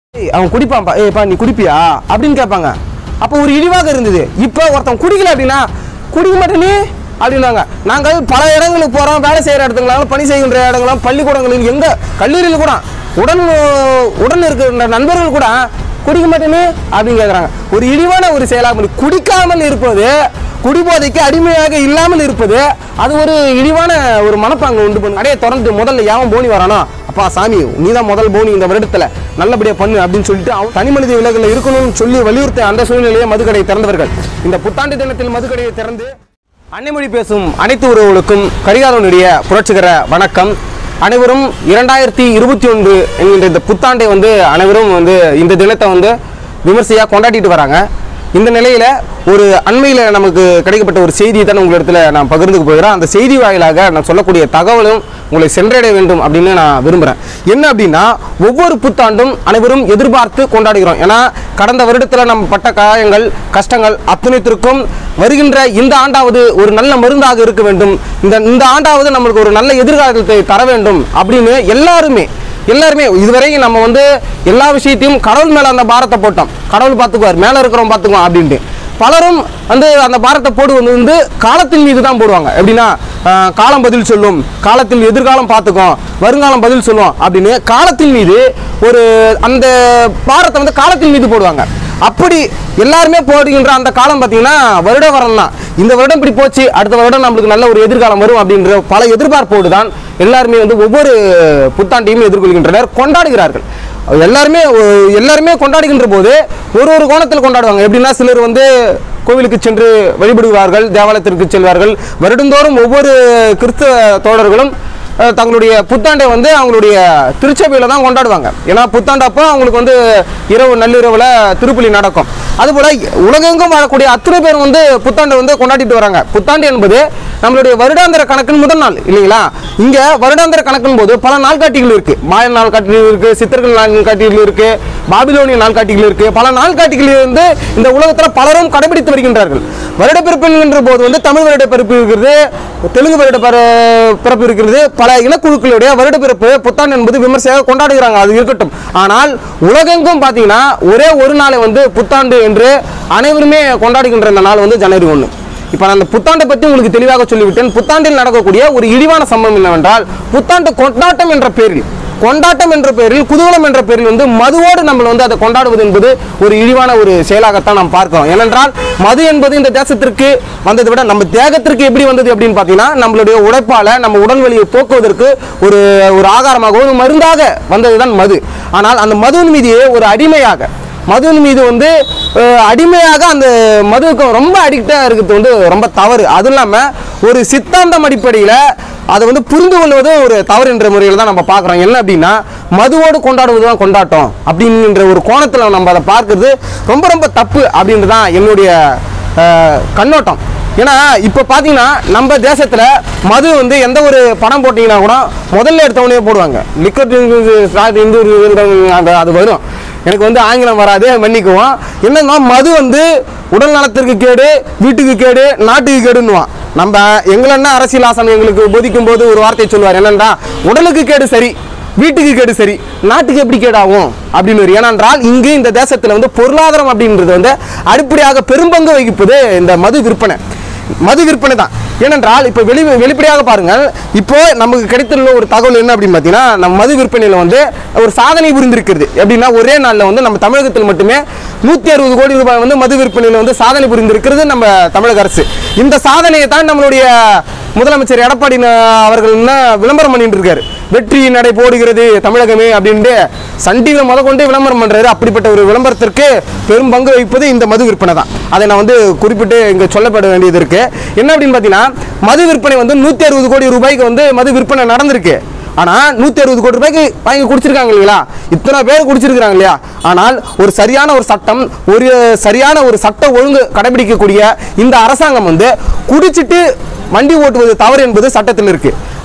ஏய், அவன் குடிப்பான்ப்பா ஏப்பா நீ குடிப்பியா அப்படின்னு கேட்பாங்க அப்போ ஒரு இழிவாக இருந்தது இப்போ ஒருத்தன் குடிக்கல அப்படின்னா குடிக்க மாட்டேனே அப்படின்னாங்க நாங்கள் பல இடங்களுக்கு போகிறோம் வேலை செய்கிற இடத்துங்களாம் பணி செய்கின்ற இடங்களாம் பள்ளிக்கூடங்களில் எங்கே கல்லூரியில் கூட உடன் உடன் இருக்கிற நண்பர்கள் கூட குடிக்க மாட்டேனே அப்படின்னு கேட்குறாங்க ஒரு இழிவான ஒரு செயலாக பண்ணி குடிக்காமல் இருப்பது குடிபோதைக்கு அடிமையாக இல்லாமல் இருப்பது அது ஒரு இழிவான ஒரு மனப்பாங்கு உண்டு பண்ணும் அடைய திறந்து முதல்ல யாவன் போனி வரானோ அப்பா சாமி நீ தான் முதல் போனி இந்த வருடத்துல நல்லபடியா பண்ணு அப்படின்னு சொல்லிட்டு அவன் தனி மனித விலகில் இருக்கணும்னு சொல்லி வலியுறுத்த அந்த சூழ்நிலையை மதுக்கடை திறந்தவர்கள் இந்த புத்தாண்டு தினத்தில் மதுக்கடையை திறந்து அன்னைமொழி பேசும் அனைத்து உறவுகளுக்கும் கரிகாலனுடைய புரட்சிகர வணக்கம் அனைவரும் இரண்டாயிரத்தி இருபத்தி ஒன்று என்கின்ற இந்த புத்தாண்டை வந்து அனைவரும் வந்து இந்த தினத்தை வந்து விமர்சையாக கொண்டாடிட்டு வராங்க இந்த நிலையில ஒரு அண்மையில் நமக்கு கிடைக்கப்பட்ட ஒரு செய்தியை தான் உங்களிடத்துல நான் பகிர்ந்துக்க போகிறேன் அந்த செய்தி வாயிலாக நான் சொல்லக்கூடிய தகவலும் உங்களை சென்றடைய வேண்டும் அப்படின்னு நான் விரும்புகிறேன் என்ன அப்படின்னா ஒவ்வொரு புத்தாண்டும் அனைவரும் எதிர்பார்த்து கொண்டாடுகிறோம் ஏன்னா கடந்த வருடத்தில் நம்ம பட்ட காயங்கள் கஷ்டங்கள் அத்தனைத்திற்கும் வருகின்ற இந்த ஆண்டாவது ஒரு நல்ல மருந்தாக இருக்க வேண்டும் இந்த இந்த ஆண்டாவது நம்மளுக்கு ஒரு நல்ல எதிர்காலத்தை தர வேண்டும் அப்படின்னு எல்லாருமே எல்லாருமே இதுவரையும் நம்ம வந்து எல்லா விஷயத்தையும் கடவுள் மேல அந்த பாரத்தை போட்டோம் கடவுள் பார்த்துக்குவார் மேல இருக்கிறவன் பார்த்துக்குவான் அப்படின்ட்டு பலரும் வந்து அந்த பாரத்தை போடுவது வந்து காலத்தின் மீது தான் போடுவாங்க எப்படின்னா ஆஹ், காலம் பதில் சொல்லும் காலத்தில் எதிர்காலம் பார்த்துக்கும் வருங்காலம் பதில் சொல்லும் அப்படின்னு காலத்தின் மீது ஒரு அந்த பாரத்தை வந்து காலத்தின் மீது போடுவாங்க அப்படி எல்லாருமே போடுகின்ற அந்த காலம் பார்த்தீங்கன்னா வருட வரம் தான் இந்த வருடம் இப்படி போச்சு அடுத்த வருடம் நம்மளுக்கு நல்ல ஒரு எதிர்காலம் வரும் அப்படின்ற பல எதிர்பார்ப்போடு தான் எல்லாருமே வந்து ஒவ்வொரு புத்தாண்டையும் எதிர்கொள்கின்றனர் கொண்டாடுகிறார்கள் எல்லாருமே ஒ- எல்லாருமே கொண்டாடுகின்ற போது ஒரு ஒரு கோணத்தில் கொண்டாடுவாங்க எப்படின்னா சிலர் வந்து கோவிலுக்கு சென்று வழிபடுவார்கள் தேவாலயத்திற்கு செல்வார்கள் வருடந்தோறும் ஒவ்வொரு கிறிஸ்தவ தோழர்களும் அஹ், தங்களுடைய புத்தாண்டை வந்து அவங்களுடைய திருச்சபையில் தான் கொண்டாடுவாங்க ஏன்னா புத்தாண்டு அப்போ அவங்களுக்கு வந்து இரவு நள்ளிரவில் திருப்பலி நடக்கும் அதுபோல் உலகெங்கும் வாழக்கூடிய அத்தனை பேர் வந்து புத்தாண்டை வந்து கொண்டாடிட்டு வராங்க புத்தாண்டு என்பது நம்மளுடைய வருடாந்திர கணக்கின் முதல் நாள் இல்லைங்களா இங்கே வருடாந்திர கணக்கின் போது பல நாள்காட்டிகள் இருக்கு மாய நாள்காட்டிகள் இருக்கு சித்தர்கள் நாள்காட்டிகள் இருக்கு பாபிலோனிய நாள்காட்டிகள் இருக்கு பல நாள்காட்டிகள் வந்து இந்த உலகத்தில் பலரும் கடைபிடித்து வருகின்றார்கள் வருடப்பிறப்பு என்கின்ற போது வந்து தமிழ் வருடப்பிறப்பு இருக்கிறது தெலுங்கு வருட பிற- பிறப்பு இருக்கிறது பல இனக்குழுக்களுடைய வருடப்பிறப்பு புத்தாண்டு என்பது விமர்சையாக கொண்டாடுகிறாங்க அது இருக்கட்டும் ஆனால் உலகெங்கும் பார்த்தீங்கன்னா ஒரே ஒரு நாளை வந்து புத்தாண்டு என்று அனைவருமே கொண்டாடுகின்ற இந்த நாள் வந்து ஜனவரி ஒன்று இப்போ நான் அந்த புத்தாண்டை பற்றி உங்களுக்கு தெளிவாக சொல்லிவிட்டேன் புத்தாண்டில் நடக்கக்கூடிய ஒரு இழிவான சம்பவம் என்னவென்றால் புத்தாண்டு கொண்டாட்டம் என்ற பேரில் கொண்டாட்டம் என்ற பெயரில் குதூகலம் என்ற பெயரில் வந்து மதுவோடு நம்ம வந்து அதை கொண்டாடுவது என்பது ஒரு இழிவான ஒரு செயலாகத்தான் நாம் பார்க்கிறோம் ஏனென்றால் மது என்பது இந்த தேசத்திற்கு வந்ததை விட நம்ம தேகத்திற்கு எப்படி வந்தது அப்படின்னு பார்த்தீங்கன்னா நம்மளுடைய உழைப்பால நம்ம உடல் வலியை போக்குவதற்கு ஒரு ஒரு ஆகாரமாக ஒரு மருந்தாக வந்ததுதான் மது ஆனால் அந்த மதுவின் மீது ஒரு அடிமையாக மதுவின் மீது வந்து அஹ், அடிமையாக அந்த மதுவுக்கு ரொம்ப அடிக்டாக இருக்கிறது வந்து ரொம்ப தவறு அதுவும் இல்லாமல் ஒரு சித்தாந்தம் அடிப்படையில் அதை வந்து புரிந்து கொள்வதும் ஒரு தவறு என்ற முறையில் தான் நம்ம பார்க்குறோம் என்ன அப்படின்னா மதுவோடு கொண்டாடுவது தான் கொண்டாட்டம் அப்படின்ற ஒரு கோணத்தில் நம்ம அதை பார்க்கறது ரொம்ப ரொம்ப தப்பு அப்படின்றது தான் என்னுடைய அஹ், கண்ணோட்டம் ஏன்னா இப்போ பார்த்தீங்கன்னா நம்ம தேசத்தில் மது வந்து எந்த ஒரு படம் போட்டிங்கன்னா கூட முதல்ல எடுத்தவொடனே போடுவாங்க லிக்கர் இந்து அந்த அது வரும் எனக்கு வந்து ஆங்கிலம் வராது மன்னிக்குவோம் என்னன்னா மது வந்து உடல் நலத்திற்கு கேடு வீட்டுக்கு கேடு நாட்டுக்கு கேடுன்னுவான் நம்ம எங்களென்ன அரசியல் ஆசனம் எங்களுக்கு போதிக்கும் போது ஒரு வார்த்தை சொல்லுவார் என்னன்னா உடலுக்கு கேடு சரி வீட்டுக்கு கேடு சரி நாட்டுக்கு எப்படி கேடாகும் அப்படின்னு ஒரு ஏனென்றால் இங்கு இந்த தேசத்தில் வந்து பொருளாதாரம் அப்படின்றது வந்து அடிப்படையாக பெரும்பங்கு வகிப்பது இந்த மது விற்பனை மது விற்பனை தான் ஏனென்றால் இப்போ வெளி வெளிப்படையாக பாருங்கள் இப்போ நமக்கு கிடைத்துள்ள ஒரு தகவல் என்ன அப்படின்னு பார்த்தீங்கன்னா நம்ம மது விற்பனையில் வந்து ஒரு சாதனை புரிந்திருக்கிறது எப்படின்னா ஒரே நாளில் வந்து நம்ம தமிழகத்தில் மட்டுமே நூற்றி அறுபது கோடி ரூபாய் வந்து மது விற்பனையில் வந்து சாதனை புரிந்திருக்கிறது நம்ம தமிழக அரசு இந்த சாதனையை தான் நம்மளுடைய முதலமைச்சர் எடப்பாடி ந- அவர்கள் என்ன விளம்பரம் பண்ணிட்டு இருக்காரு வெற்றி நடை போடுகிறது தமிழகமே அப்படின்ட்டு சன் டிவியில் முத கொண்டு விளம்பரம் பண்றாரு அப்படிப்பட்ட ஒரு விளம்பரத்திற்கு பெரும் பங்கு வகிப்பது இந்த மது விற்பனை தான் அதை நான் வந்து குறிப்பிட்டு இங்கே சொல்லப்பட வேண்டியது இருக்கு என்ன அப்படின்னு பார்த்தீங்கன்னா மது விற்பனை வந்து நூற்றி அறுபது கோடி ரூபாய்க்கு வந்து மது விற்பனை நடந்திருக்கு ஆனால் நூற்றி அறுபது கோடி ரூபாய்க்கு வாங்கி குடிச்சிருக்காங்க இல்லைங்களா இத்தனை பேர் குடிச்சிருக்காங்க இல்லையா ஆனால் ஒரு சரியான ஒரு சட்டம் ஒரு சரியான ஒரு சட்ட ஒழுங்கு கடைபிடிக்கக்கூடிய இந்த அரசாங்கம் வந்து குடிச்சிட்டு வண்டி ஓட்டுவது தவறு என்பது சட்டத்தில் இருக்கு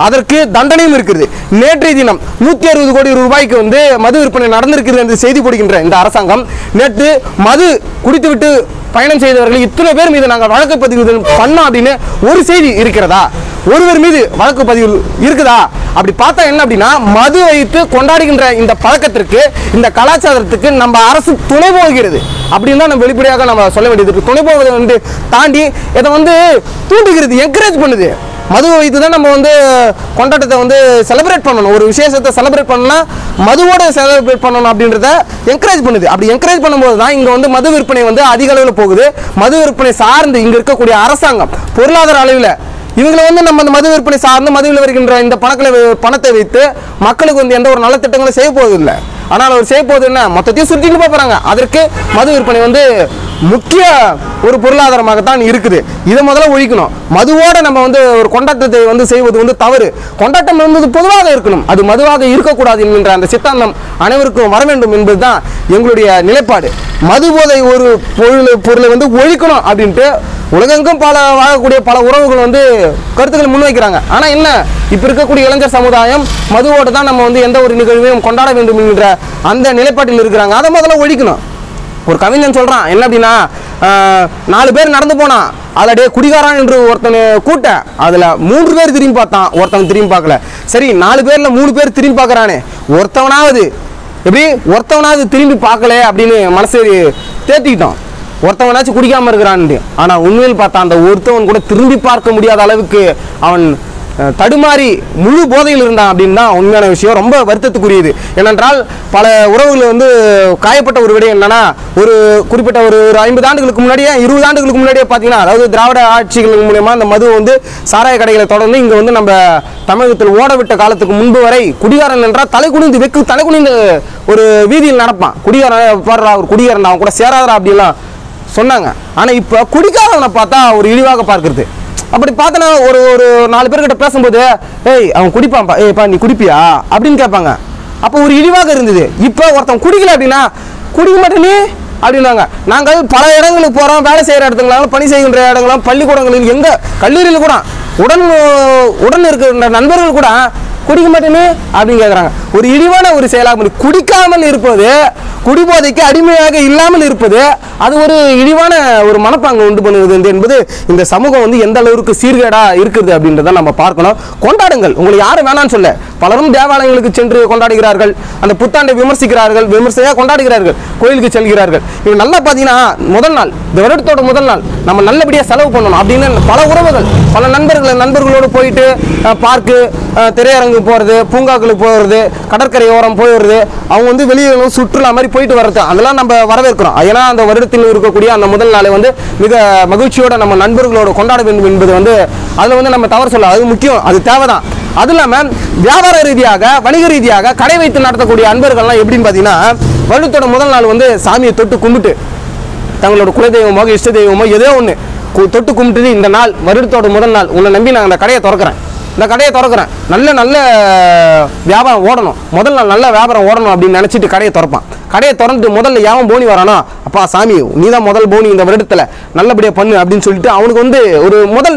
அதற்கு தண்டனையும் இருக்குது நேற்றைய தினம் நூற்றி அறுபது கோடி ரூபாய்க்கு வந்து மது விற்பனை நடந்திருக்கிறது என்று செய்தி போடுகின்ற இந்த அரசாங்கம் நேற்று மது குடித்துவிட்டு பயணம் செய்தவர்கள் இத்தனை பேர் மீது நாங்கள் வழக்கு பதிவு பண்ணோம் அப்படின்னு ஒரு செய்தி இருக்கிறதா ஒருவர் மீது வழக்கு பதிவு இருக்குதா அப்படி பார்த்தா என்ன அப்படின்னா மது வைத்து கொண்டாடுகின்ற இந்த பழக்கத்திற்கு இந்த கலாச்சாரத்துக்கு நம்ம அரசு துணை போகிறது அப்படின்னு தான் நம்ம வெளிப்படையாக நம்ம சொல்ல வேண்டியது இருக்கு துணை போவதை வந்து தாண்டி இதை வந்து தூண்டுகிறது என்கரேஜ் பண்ணுது மதுவை வைத்து தான் நம்ம வந்து கொண்டாட்டத்தை வந்து செலிப்ரேட் பண்ணணும் ஒரு விசேஷத்தை செலிப்ரேட் பண்ணணும்னா மதுவோட செலிப்ரேட் பண்ணணும் அப்படின்றத என்கரேஜ் பண்ணுது அப்படி என்கரேஜ் பண்ணும்போது தான் இங்கே வந்து மது விற்பனை வந்து அதிக அளவில் போகுது மது விற்பனை சார்ந்து இங்கே இருக்கக்கூடிய அரசாங்கம் பொருளாதார அளவில் இவங்களை வந்து நம்ம அந்த மது விற்பனை சார்ந்து மதுவில் வருகின்ற இந்த பணக்களை வை- பணத்தை வைத்து மக்களுக்கு வந்து எந்த ஒரு நலத்திட்டங்களும் செய்ய போவதில்லை ஆனால் அவர் செய்ய போவது என்ன மொத்தத்தையும் சுருட்டிட்டு போகிறாங்க அதற்கு மது விற்பனை வந்து முக்கிய ஒரு பொருளாதாரமாகத்தான் இருக்குது இதை முதல்ல ஒழிக்கணும் மதுவோட நம்ம வந்து ஒரு கொண்டாட்டத்தை வந்து செய்வது வந்து தவறு கொண்டாட்டம் என்பது பொதுவாக இருக்கணும் அது மதுவாக இருக்கக்கூடாது என்கின்ற அந்த சித்தாந்தம் அனைவருக்கும் வர வேண்டும் என்பதுதான் எங்களுடைய நிலைப்பாடு மது போதை ஒரு பொருள் பொருளை வந்து ஒழிக்கணும் அப்படின்ட்டு உலகெங்கும் பல வாழக்கூடிய பல உறவுகள் வந்து கருத்துக்களை முன்வைக்கிறாங்க ஆனால் என்ன இப்போ இருக்கக்கூடிய இளைஞர் சமுதாயம் மதுவோடு தான் நம்ம வந்து எந்த ஒரு நிகழ்வையும் கொண்டாட வேண்டும் என்கின்ற அந்த நிலைப்பாட்டில் இருக்கிறாங்க அதை முதல்ல ஒழிக்கணும் ஒரு கவிஞன் சொல்றான் என்ன அப்படின்னா ஆஹ், நாலு பேர் நடந்து போனான் அதில் டே குடிகாரன் என்று ஒருத்தன் கூட்ட அதில் மூன்று பேர் திரும்பி பார்த்தான் ஒருத்தன் திரும்பி பார்க்கல சரி நாலு பேரில் மூணு பேர் திரும்பி பார்க்கறானே ஒருத்தவனாவது எப்படி ஒருத்தவனாவது திரும்பி பார்க்கல அப்படின்னு மனசு தேத்திக்கிட்டோம் ஒருத்தவனாச்சும் குடிக்காம இருக்கிறான்ட்டு ஆனா உண்மையில் பார்த்தா அந்த ஒருத்தவன் கூட திரும்பி பார்க்க முடியாத அளவுக்கு அவன் அஹ், தடுமாறி முழு போதையில் இருந்தான் அப்படின்னு தான் உண்மையான விஷயம் ரொம்ப வருத்தத்துக்குரியது ஏனென்றால் பல உறவுகள் வந்து காயப்பட்ட ஒரு விடயம் என்னன்னா ஒரு குறிப்பிட்ட ஒரு ஒரு ஐம்பது ஆண்டுகளுக்கு முன்னாடியே இருபது ஆண்டுகளுக்கு முன்னாடியே பார்த்தீங்கன்னா அதாவது திராவிட ஆட்சிகள் மூலயமா அந்த மது வந்து சாராய கடைகளை தொடர்ந்து இங்கே வந்து நம்ம தமிழகத்தில் ஓட விட்ட காலத்துக்கு முன்பு வரை குடிகாரன் என்றால் தலை குனிந்து வெக்கு தலை குனிந்து ஒரு வீதியில் நடப்பான் குடிகாரன் பாடுறா ஒரு குடிகாரன் அவன் கூட சேராதரா அப்படிலாம் சொன்னாங்க ஆனால் இப்போ குடிக்காரவனை பார்த்தா ஒரு இழிவாக பார்க்கறது அப்படி பார்த்தனா ஒரு ஒரு நாலு பேர்கிட்ட பேசும்போது ஏய் அவன் குடிப்பான்ப்பா ஏய்ப்பா நீ குடிப்பியா அப்படின்னு கேட்பாங்க அப்போ ஒரு இழிவாக இருந்தது இப்போ ஒருத்தன் குடிக்கல அப்படின்னா குடிக்க மாட்டேனே அப்படின்னாங்க நாங்கள் பல இடங்களுக்கு போகிறோம் வேலை செய்கிற இடத்துங்களாலும் பணி செய்கின்ற இடங்களும் பள்ளிக்கூடங்களில் எங்கே கல்லூரியில் கூட உடன் உடன் இருக்கிற நண்பர்கள் கூட குடிக்க மாட்டேனே அப்படின்னு கேட்குறாங்க ஒரு இழிவான ஒரு செயலாக பண்ணி குடிக்காமல் இருப்பது குடிபோதைக்கு அடிமையாக இல்லாமல் இருப்பது அது ஒரு இழிவான ஒரு மனப்பாங்கு உண்டு பண்ணுவது வந்து என்பது இந்த சமூகம் வந்து எந்த அளவுக்கு சீர்கேடா இருக்குது அப்படின்றத நம்ம பார்க்கணும் கொண்டாடுங்கள் உங்களை யாரும் வேணாம்னு சொல்ல பலரும் தேவாலயங்களுக்கு சென்று கொண்டாடுகிறார்கள் அந்த புத்தாண்டை விமர்சிக்கிறார்கள் விமர்சையாக கொண்டாடுகிறார்கள் கோயிலுக்கு செல்கிறார்கள் இது நல்லா பார்த்தீங்கன்னா முதல் நாள் இந்த வருடத்தோட முதல் நாள் நம்ம நல்லபடியாக செலவு பண்ணணும் அப்படின்னு பல உறவுகள் பல நண்பர்கள் நண்பர்களோடு போயிட்டு அஹ், பார்க்கு அஹ், திரையரங்கு போகிறது பூங்காக்களுக்கு போகிறது கடற்கரை ஓரம் போய் வருது அவங்க வந்து வெளியே சுற்றுலா மாதிரி போயிட்டு வர்றது அதெல்லாம் நம்ம வரவேற்கிறோம் ஏன்னா அந்த வருடத்தில் இருக்கக்கூடிய அந்த முதல் நாளை வந்து மிக மகிழ்ச்சியோட நம்ம நண்பர்களோட கொண்டாட வேண்டும் என்பது வந்து அதில் வந்து நம்ம தவறு சொல்ல அது முக்கியம் அது தேவைதான் அது இல்லாமல் வியாபார ரீதியாக வணிக ரீதியாக கடை வைத்து நடத்தக்கூடிய அன்பர்கள்லாம் எப்படின்னு பார்த்தீங்கன்னா வருடத்தோட முதல் நாள் வந்து சாமியை தொட்டு கும்பிட்டு தங்களோட குலதெய்வமோ இஷ்ட தெய்வமோ ஏதோ ஒன்று தொட்டு கும்பிட்டுட்டு இந்த நாள் வருடத்தோட முதல் நாள் உன்னை நம்பி நான் அந்த கடையை திறக்கிறேன் இந்த கடையை திறக்கிறேன் நல்ல நல்ல வியாபாரம் ஓடணும் முதல் நாள் நல்ல வியாபாரம் ஓடணும் அப்படின்னு நினச்சிட்டு கடையை திறப்பான் கடையை திறந்துட்டு முதல்ல ஏன் போனி வரானோ அப்பா சாமி நீ தான் முதல் போனி இந்த வருடத்தில் நல்லபடியாக பண்ணு அப்படின்னு சொல்லிட்டு அவனுக்கு வந்து ஒரு முதல்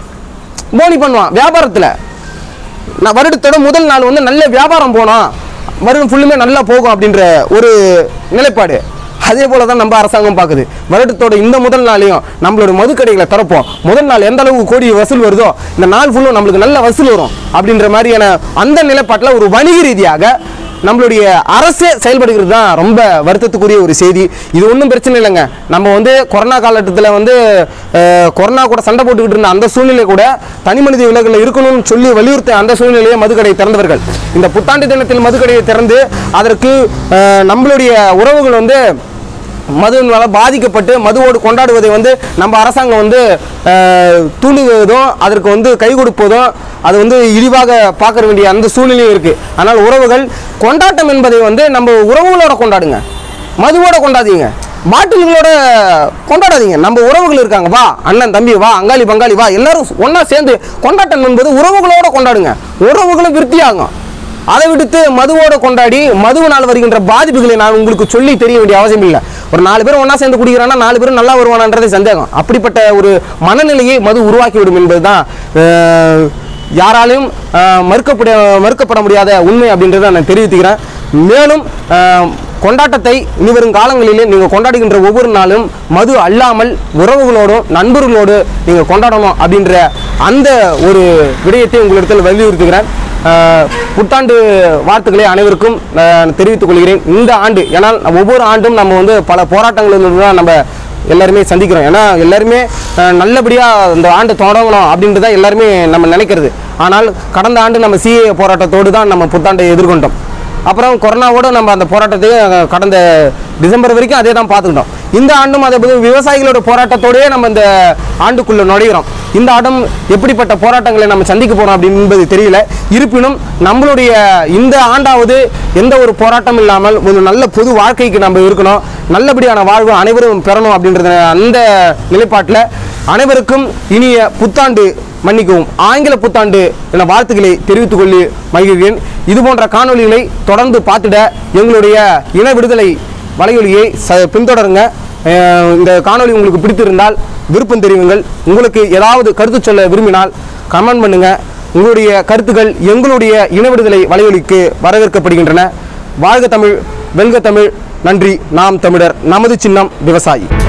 போனி பண்ணுவான் வியாபாரத்தில் நான் வருடத்தோட முதல் நாள் வந்து நல்ல வியாபாரம் போனோம் வருடம் ஃபுல்லுமே நல்லா போகும் அப்படின்ற ஒரு நிலைப்பாடு அதே போல தான் நம்ம அரசாங்கம் பார்க்குது வருடத்தோட இந்த முதல் நாளையும் நம்மளோட மதுக்கடைகளை திறப்போம் முதல் நாள் எந்த அளவுக்கு கோடி வசூல் வருதோ இந்த நாள் ஃபுல்லும் நம்மளுக்கு நல்ல வசூல் வரும் அப்படின்ற மாதிரியான அந்த நிலைப்பாட்டில் ஒரு வணிக ரீதியாக நம்மளுடைய அரசே செயல்படுகிறது தான் ரொம்ப வருத்தத்துக்குரிய ஒரு செய்தி இது ஒன்றும் பிரச்சனை இல்லைங்க நம்ம வந்து கொரோனா காலகட்டத்தில் வந்து அஹ், கொரோனா கூட சண்டை போட்டுக்கிட்டு இருந்த அந்த சூழ்நிலை கூட தனி மனித விலகில் இருக்கணும்னு சொல்லி வலியுறுத்த அந்த சூழ்நிலையை மதுக்கடை திறந்தவர்கள் இந்த புத்தாண்டு தினத்தில் மதுக்கடையை திறந்து அதற்கு அஹ், நம்மளுடைய உறவுகள் வந்து மதுவினால பாதிக்கப்பட்டு மதுவோடு கொண்டாடுவதை வந்து நம்ம அரசாங்கம் வந்து அஹ், தூண்டுவதும் அதற்கு வந்து கை கொடுப்பதும் அது வந்து இழிவாக பார்க்க வேண்டிய அந்த சூழ்நிலையும் இருக்குது ஆனால் உறவுகள் கொண்டாட்டம் என்பதை வந்து நம்ம உறவுகளோட கொண்டாடுங்க மதுவோட கொண்டாதீங்க பாட்டில்களோட கொண்டாடாதீங்க நம்ம உறவுகள் இருக்காங்க வா அண்ணன் தம்பி வா அங்காளி பங்காளி வா எல்லாரும் ஒன்றா சேர்ந்து கொண்டாட்டம் என்பது உறவுகளோட கொண்டாடுங்க உறவுகளும் விருத்தியாகும் அதை விடுத்து மதுவோட கொண்டாடி மதுவினால் வருகின்ற பாதிப்புகளை நான் உங்களுக்கு சொல்லி தெரிய வேண்டிய அவசியம் இல்லை ஒரு நாலு பேர் ஒன்றா சேர்ந்து குடிக்கிறான்னா நாலு பேரும் நல்லா வருவானன்றதே சந்தேகம் அப்படிப்பட்ட ஒரு மனநிலையை மது உருவாக்கிவிடும் என்பதுதான் அஹ், யாராலையும் ஆஹ், மறுக்கப்பட மறுக்கப்பட முடியாத உண்மை அப்படின்றத நான் தெரிவித்துக்கிறேன் மேலும் ஆஹ், கொண்டாட்டத்தை இனிவரும் காலங்களிலே நீங்கள் கொண்டாடுகின்ற ஒவ்வொரு நாளும் மது அல்லாமல் உறவுகளோடும் நண்பர்களோடு நீங்கள் கொண்டாடணும் அப்படின்ற அந்த ஒரு விடயத்தை உங்களிடத்தில் வலியுறுத்துகிறேன் ஆஹ், புத்தாண்டு வாழ்த்துக்களை அனைவருக்கும் நான் தெரிவித்துக் கொள்கிறேன் இந்த ஆண்டு ஏன்னால் ஒவ்வொரு ஆண்டும் நம்ம வந்து பல போராட்டங்களிலிருந்து தான் நம்ம எல்லாருமே சந்திக்கிறோம் ஏன்னா எல்லாருமே அஹ், நல்லபடியா இந்த ஆண்டு தொடங்கணும் அப்படின்ட்டு தான் எல்லாருமே நம்ம நினைக்கிறது ஆனால் கடந்த ஆண்டு நம்ம சிஏ போராட்டத்தோடு தான் நம்ம புத்தாண்டை எதிர்கொண்டோம் அப்புறம் கொரோனாவோட நம்ம அந்த போராட்டத்தை அஹ், கடந்த டிசம்பர் வரைக்கும் அதே தான் பார்த்துக்கிட்டோம் இந்த ஆண்டும் அதே போல விவசாயிகளோட போராட்டத்தோடயே நம்ம இந்த ஆண்டுக்குள்ள நுழைகிறோம் இந்த ஆண்டும் எப்படிப்பட்ட போராட்டங்களை நம்ம சந்திக்க போறோம் அப்படின்னு என்பது தெரியல இருப்பினும் நம்மளுடைய இந்த ஆண்டாவது எந்த ஒரு போராட்டம் இல்லாமல் ஒரு நல்ல பொது வாழ்க்கைக்கு நம்ம இருக்கணும் நல்லபடியான வாழ்வு அனைவரும் பெறணும் அப்படின்றத அந்த நிலைப்பாட்டில் அனைவருக்கும் இனிய புத்தாண்டு மன்னிக்கவும் ஆங்கில புத்தாண்டு என வாழ்த்துக்களை தெரிவித்துக் கொள்ளி மகிழ்கிறேன் இது போன்ற காணொளிகளை தொடர்ந்து பார்த்துட எங்களுடைய இன விடுதலை வலையொலியை ச பின்தொடருங்க அஹ் இந்த காணொளி உங்களுக்கு பிடித்திருந்தால் விருப்பம் தெரிவிங்கள் உங்களுக்கு ஏதாவது கருத்து சொல்ல விரும்பினால் கமெண்ட் பண்ணுங்க உங்களுடைய கருத்துக்கள் எங்களுடைய இன விடுதலை வலையொலிக்கு வரவேற்கப்படுகின்றன வாழ்க தமிழ் வெல்க தமிழ் நன்றி நாம் தமிழர் நமது சின்னம் விவசாயி